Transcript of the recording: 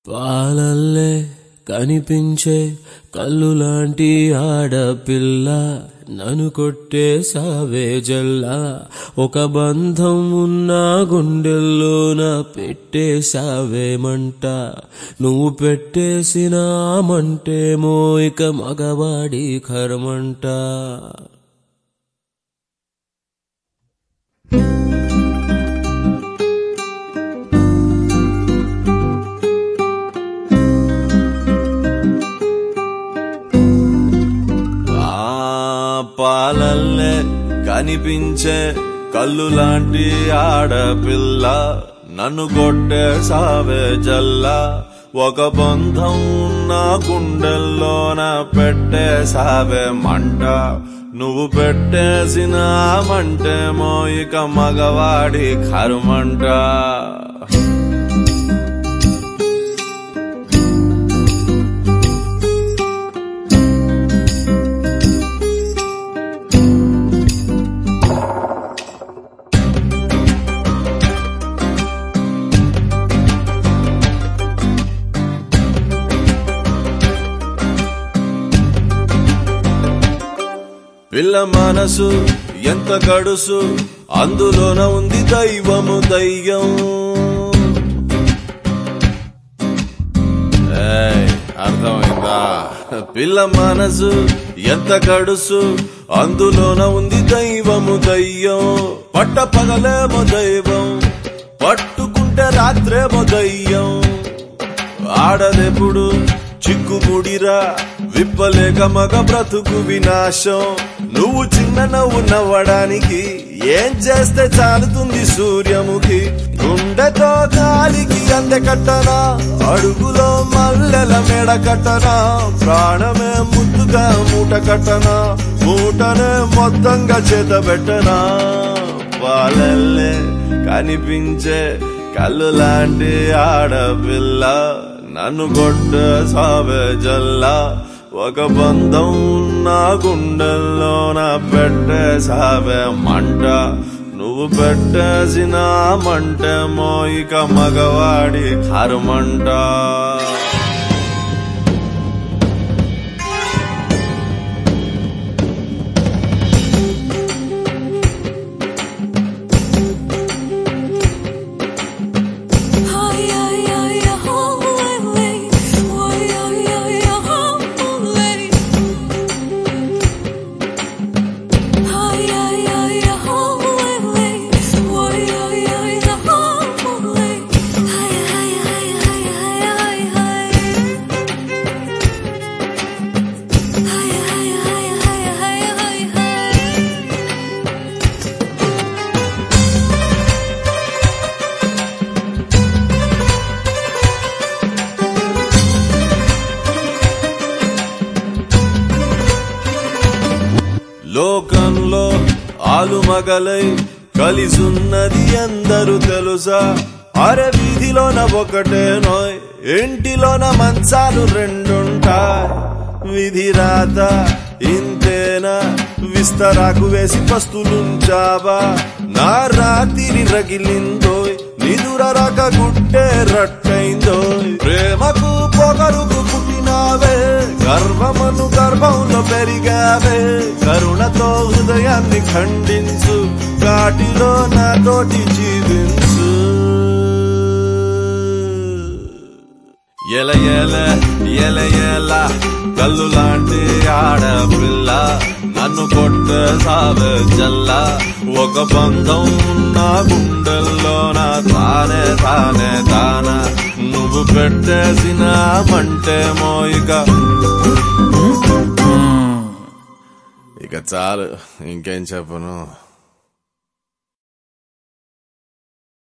పాలల్లే కనిపించే కళ్ళు లాంటి ఆడపిల్ల నన్ను కొట్టేసావే జల్లా ఒక బంధం ఉన్న గుండెల్లోన పెట్టేసావే మంట నువ్వు పెట్టేసిన ఆ మంటేమో ఇక మగవాడి కర్మంట ఆ పాలల్లే కనిపించే కళ్ళు లాంటి ఆడపిల్ల నన్ను కొట్టేసావే జల్లా ఒక బంధం నా గుండెల్లోన పెట్టేసావే మంట నువ్వు పెట్టేసిన ఆ మంటేమో ఇక మగవాడి కరుమంట పిల్ల మనసు ఎంత గడుసు అందులోన ఉంది దైవము దయ్యం ఏయ్, అర్థమైందా పిల్ల మనసు ఎంత గడుసు అందులోన ఉంది దైవము దయ్యం పట్ట పగలేమో దైవం పట్టుకుంటే రాత్రేమో దయ్యం ఆడదెప్పుడు చిక్కుముడిరా విప్పలేక మగ బ్రతుకు వినాశం నువ్వు చిన్న నవ్వు నవ్వడానికి ఏం చేస్తే చాలుతుంది సూర్యముఖి గుండెతో గాలికి అందెకట్టనా అడుగులో మల్లెల మెడ కట్టనా ప్రాణమే ముద్దుగా మూట కట్టనా మూటనే మొత్తంగా చేత పెట్టనా పాలల్లే కనిపించే కళ్ళు లాంటి ఆడపిల్ల నన్ను కొట్ట సావే జల్లా ఒక బంధం నా గుండెల్లోన పెట్టే సావే మంట నువ్వు పెట్టేసిన మంటేమో ఇక మగవాడి కరుమంట Hi, hi, hi, holy, why, hi, hi, holy. Hi, hi, hi, holy, why, hi, hi, holy. Hi, hi, hi, hi, hi, hi. Hi, hi, hi, hi, hi, hi. లోకంలో ఆలుమగలై కలిసున్నది అందరూ తెలుసా అరే వీధిలోన ఒకటే నోయ్ ఇంటిలోన మంచాలు రెండుంటాయి విధి రాత ఇంతేనా విస్తరాకు వేసి పస్తులుంచావా నా రాత్రి రగిలిందోయ్ నిదుర రక గుట్టే రట్టయిందోయ్ ప్రేమకు పొగరుకు పుట్టినావే గర్వమను గర్భంలో పెరిగావే కరుణతో హృదయాన్ని ఖండించు కాటిలో నాతోటి జీవించు ఎల ఎల ఎల ఎల కళ్ళు లాంటి ఆడపిల్ల నన్ను కొట్ట సావే జల్ల ఒక బంధం నా గుండెల్లోన తానే తానే తాన నువ్వు పెట్టేసిన మంటేమో ఇక ఇక చాలు ఇంకేం చెప్పను